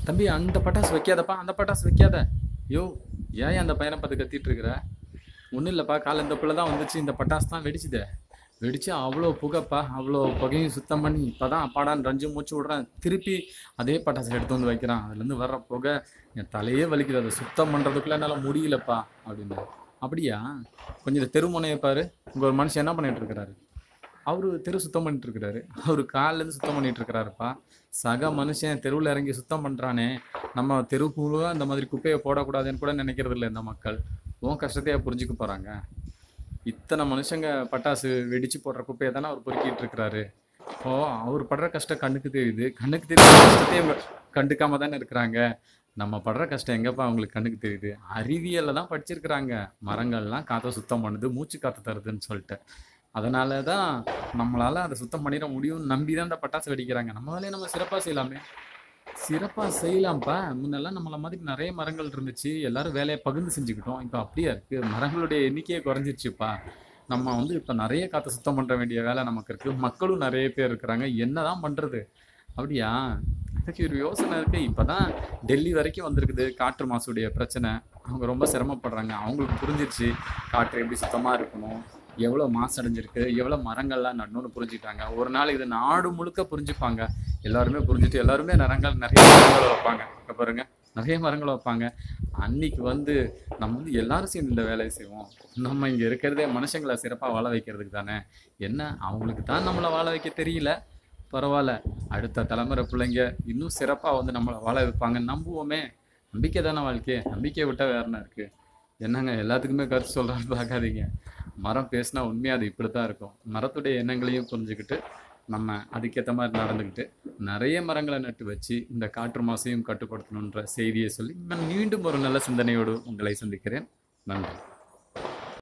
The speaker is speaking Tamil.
தம்பி அந்த பட்டாசு வைக்காதப்பா அந்த பட்டாசு வைக்காத யோ ஏன் அந்த பையனை பார்த்து கத்திட்டு இருக்கிற ஒன்றும் இல்லைப்பா காலை இந்த பிள்ளை தான் வந்துச்சு இந்த பட்டாசு தான் வெடிச்சுதே வெடிச்சு அவ்வளோ புகைப்பா அவ்வளோ புகையும் சுத்தம் பண்ணி இப்போ தான் அப்பாடான்னு ரஞ்சு மூச்சு விட்றேன் திருப்பி அதே பட்டாசை எடுத்து வந்து வைக்கிறான் அதுலேருந்து வர்ற புகை என் தலையே வலிக்குது அதை சுத்தம் பண்ணுறதுக்குள்ள என்னால் முடியலப்பா அப்படின்னு அப்படியா கொஞ்சம் இந்த தெருமுனையை பாரு இங்கே ஒரு மனுஷன் என்ன பண்ணிட்டு இருக்கிறாரு அவரு தெரு சுத்தம் பண்ணிட்டு இருக்கிறாரு அவரு காலிலேருந்து சுத்தம் பண்ணிட்டு இருக்கிறாருப்பா சக மனுஷன் தெருவில் இறங்கி சுத்தம் பண்ணுறானே நம்ம தெருக்குழுவா இந்த மாதிரி குப்பையை போடக்கூடாதுன்னு கூட நினைக்கிறது இல்லை இந்த மக்கள் உன் கஷ்டத்தையே புரிஞ்சுக்க போகிறாங்க இத்தனை மனுஷங்க பட்டாசு வெடிச்சு போடுற குப்பையை தானே அவர் பொறுக்கிட்டு இருக்கிறாரு இப்போ அவர் படுற கஷ்டம் கண்ணுக்கு தெரியுது கண்ணுக்கு தெரியுற கஷ்டத்தையும் இவங்க கண்டுக்காம தானே இருக்கிறாங்க நம்ம படுற கஷ்டம் எங்கப்பா அவங்களுக்கு கண்ணுக்கு தெரியுது அறிவியல்ல தான் படிச்சிருக்கிறாங்க மரங்கள்லாம் காற்றை சுத்தம் பண்ணுது மூச்சு காற்று தருதுன்னு சொல்லிட்டு அதனால தான் நம்மளால அதை சுத்தம் பண்ணிட முடியும்னு நம்பி தான் இந்த பட்டாசு வெடிக்கிறாங்க நம்ம வேலையை நம்ம சிறப்பாக செய்யலாமே சிறப்பாக செய்யலாம்ப்பா முன்னெல்லாம் நம்மள மாதிரி நிறைய மரங்கள் இருந்துச்சு எல்லாரும் வேலையை பகிர்ந்து செஞ்சுக்கிட்டோம் இப்போ அப்படியே இருக்கு மரங்களுடைய எண்ணிக்கையே குறைஞ்சிருச்சுப்பா நம்ம வந்து இப்போ நிறைய காற்றை சுத்தம் பண்ண வேண்டிய வேலை நமக்கு இருக்கு மக்களும் நிறைய பேர் இருக்கிறாங்க என்னதான் பண்றது அப்படியா அதுக்கு ஒரு யோசனை இருக்கு இப்பதான் டெல்லி வரைக்கும் வந்திருக்குது காற்று மாசுடைய பிரச்சனை அவங்க ரொம்ப சிரமப்படுறாங்க அவங்களுக்கு புரிஞ்சிருச்சு காற்று எப்படி சுத்தமா இருக்கணும் எவ்வளோ மாசடைஞ்சிருக்கு எவ்வளோ மரங்கள்லாம் நடணும்னு புரிஞ்சுக்கிட்டாங்க ஒரு நாள் இது நாடு முழுக்க புரிஞ்சுப்பாங்க எல்லாருமே புரிஞ்சுட்டு எல்லாருமே மரங்கள் நிறைய மரங்கள் வைப்பாங்க இங்க பாருங்க நிறைய மரங்கள் வைப்பாங்க அன்னைக்கு வந்து நம்ம வந்து எல்லாரும் சேர்ந்து இந்த வேலையை செய்வோம் நம்ம இங்கே இருக்கிறதே மனுஷங்களை சிறப்பாக வாழ வைக்கிறதுக்கு தானே என்ன அவங்களுக்கு தான் நம்மளை வாழ வைக்க தெரியல பரவாயில்ல அடுத்த தலைமுறை பிள்ளைங்க இன்னும் சிறப்பாக வந்து நம்மளை வாழ வைப்பாங்க நம்புவோமே நம்பிக்கை தானே வாழ்க்கை நம்பிக்கையை விட்டால் வேற என்ன இருக்கு என்னங்க எல்லாத்துக்குமே கருத்து சொல்கிறான்னு பார்க்காதீங்க மரம் பேசினா உண்மையாக அது இப்படி தான் இருக்கும் மரத்துடைய எண்ணங்களையும் புரிஞ்சுக்கிட்டு நம்ம அதுக்கேற்ற மாதிரி நடந்துக்கிட்டு நிறைய மரங்களை நட்டு வச்சு இந்த காற்று மாசையும் கட்டுப்படுத்தணுன்ற செய்தியை சொல்லி நான் மீண்டும் ஒரு நல்ல சிந்தனையோடு உங்களை சந்திக்கிறேன் நன்றி